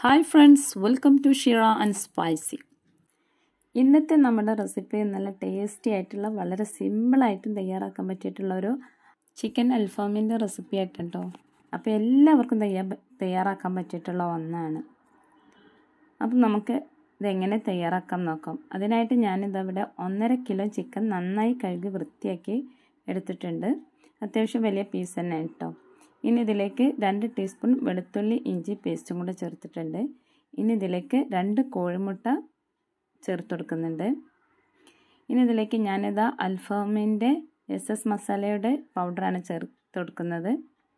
hi friends welcome to Shira and spicy ഇന്നത്തെ നമ്മുടെ recipe നല്ല ടേസ്റ്റി ആയിട്ടുള്ള വളരെ സിമ്പിളായിട്ടും തയ്യാറാക്കാൻ പറ്റിയിട്ടുള്ള ഒരു ചിക്കൻ അൽഫാമിൻ്റെ റെസിപ്പി ആയിട്ടുണ്ടോ അപ്പോൾ എല്ലാവർക്കും തയ്യാർ തയ്യാറാക്കാൻ പറ്റിയിട്ടുള്ള ഒന്നാണ് അപ്പം നമുക്ക് ഇതെങ്ങനെ തയ്യാറാക്കാം നോക്കാം അതിനായിട്ട് ഞാനിതവിടെ ഒന്നര കിലോ ചിക്കൻ നന്നായി കഴുകി വൃത്തിയാക്കി എടുത്തിട്ടുണ്ട് അത്യാവശ്യം വലിയ പീസ് തന്നെ കേട്ടോ ഇനി ഇതിലേക്ക് രണ്ട് ടീസ്പൂൺ വെളുത്തുള്ളി ഇഞ്ചി പേസ്റ്റും കൂടെ ചേർത്തിട്ടുണ്ട് ഇനി ഇതിലേക്ക് രണ്ട് കോഴിമുട്ട ചേർത്ത് കൊടുക്കുന്നുണ്ട് ഇനി ഇതിലേക്ക് ഞാനിതാ അൽഫാമിൻ്റെ എസ് എസ് മസാലയുടെ പൗഡറാണ് ചേർത്ത് കൊടുക്കുന്നത്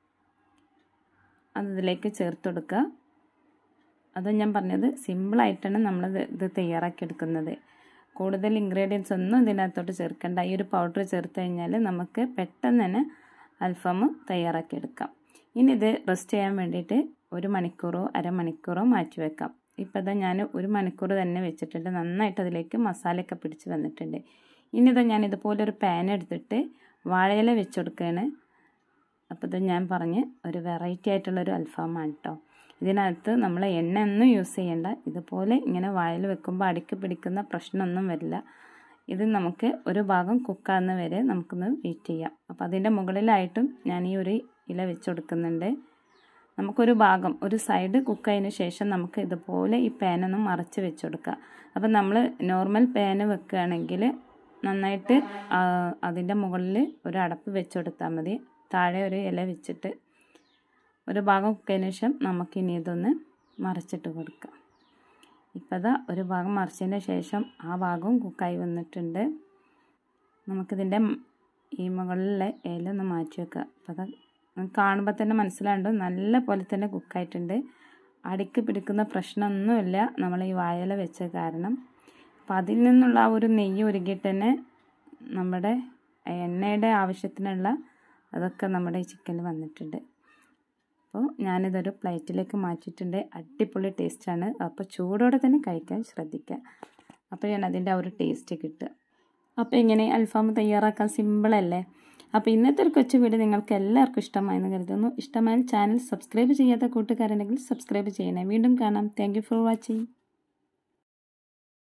അത് ഇതിലേക്ക് ചേർത്ത് കൊടുക്കുക അത് ഞാൻ പറഞ്ഞത് സിമ്പിളായിട്ടാണ് നമ്മൾ ഇത് തയ്യാറാക്കി എടുക്കുന്നത് കൂടുതൽ ഇൻഗ്രീഡിയൻസ് ഒന്നും ഇതിനകത്തോട്ട് ചേർക്കേണ്ട ഈ ഒരു പൗഡർ ചേർത്ത് കഴിഞ്ഞാൽ നമുക്ക് പെട്ടെന്ന് തന്നെ അൽഫാം തയ്യാറാക്കിയെടുക്കാം ഇനി ഇത് റെസ്റ്റ് ചെയ്യാൻ വേണ്ടിയിട്ട് ഒരു മണിക്കൂറോ അരമണിക്കൂറോ മാറ്റി വെക്കാം ഇപ്പോൾ ഇതാ ഞാൻ ഒരു മണിക്കൂർ തന്നെ വെച്ചിട്ടുണ്ട് നന്നായിട്ട് അതിലേക്ക് മസാലയൊക്കെ പിടിച്ച് വന്നിട്ടുണ്ട് ഇനി ഇതാ ഞാൻ ഇതുപോലെ ഒരു പാൻ എടുത്തിട്ട് വാഴയില വെച്ച് കൊടുക്കുകയാണ് അപ്പോൾ ഇത് ഞാൻ പറഞ്ഞ് ഒരു വെറൈറ്റി ആയിട്ടുള്ളൊരു അൽഫാമാണ് കേട്ടോ ഇതിനകത്ത് നമ്മൾ എണ്ണ ഒന്നും യൂസ് ചെയ്യേണ്ട ഇതുപോലെ ഇങ്ങനെ വാഴയിൽ വെക്കുമ്പോൾ അടിക്ക് പിടിക്കുന്ന പ്രശ്നമൊന്നും വരില്ല ഇത് നമുക്ക് ഒരു ഭാഗം കുക്കാകുന്ന വരെ നമുക്കൊന്ന് വെയിറ്റ് ചെയ്യാം അപ്പോൾ അതിൻ്റെ മുകളിലായിട്ടും ഞാൻ ഈ ഒരു ഇല വെച്ച് കൊടുക്കുന്നുണ്ട് നമുക്കൊരു ഭാഗം ഒരു സൈഡ് കുക്കായതിന് ശേഷം നമുക്ക് ഇതുപോലെ ഈ പാനൊന്ന് മറച്ച് വെച്ച് കൊടുക്കുക അപ്പോൾ നമ്മൾ നോർമൽ പാന് വെക്കുകയാണെങ്കിൽ നന്നായിട്ട് അതിൻ്റെ മുകളിൽ ഒരു അടപ്പ് വെച്ച് കൊടുത്താൽ മതി താഴെ ഒരു ഇല വെച്ചിട്ട് ഒരു ഭാഗം കുക്കതിന് ശേഷം നമുക്കിനി ഇതൊന്ന് മറച്ചിട്ട് കൊടുക്കാം ഇപ്പോൾ അതാ ഒരു ഭാഗം മറിച്ചതിന് ശേഷം ആ ഭാഗവും കുക്കായി വന്നിട്ടുണ്ട് നമുക്കിതിൻ്റെ ഈ മുകളിലെ ഇല ഒന്ന് മാറ്റി വെക്കുക അപ്പോൾ അത് കാണുമ്പോൾ തന്നെ മനസ്സിലാണ്ട് നല്ല പോലെ തന്നെ കുക്കായിട്ടുണ്ട് അടിക്ക് പിടിക്കുന്ന പ്രശ്നമൊന്നുമില്ല നമ്മൾ ഈ വാഴയില വെച്ച കാരണം അപ്പം അതിൽ നിന്നുള്ള ആ ഒരു നെയ്യ് ഉരുകിയിട്ട് തന്നെ നമ്മുടെ എണ്ണയുടെ ആവശ്യത്തിനുള്ള അതൊക്കെ നമ്മുടെ ഈ ചിക്കനിൽ വന്നിട്ടുണ്ട് അപ്പോൾ ഞാനിതൊരു പ്ലേറ്റിലേക്ക് മാറ്റിയിട്ടുണ്ട് അടിപൊളി ടേസ്റ്റാണ് അപ്പോൾ ചൂടോടെ തന്നെ കഴിക്കാൻ ശ്രദ്ധിക്കുക അപ്പോൾ ഞാൻ അതിൻ്റെ ആ ഒരു ടേസ്റ്റ് കിട്ടുക അപ്പോൾ ഇങ്ങനെ അൽഫാം തയ്യാറാക്കാൻ സിമ്പിളല്ലേ അപ്പോൾ ഇന്നത്തെ ഒരു കൊച്ചു വീഡിയോ നിങ്ങൾക്ക് എല്ലാവർക്കും ഇഷ്ടമായെന്ന് കരുതുന്നു ഇഷ്ടമായാൽ ചാനൽ സബ്സ്ക്രൈബ് ചെയ്യാത്ത കൂട്ടുകാരുണ്ടെങ്കിൽ സബ്സ്ക്രൈബ് ചെയ്യണേ വീണ്ടും കാണാം താങ്ക് ഫോർ വാച്ചിങ്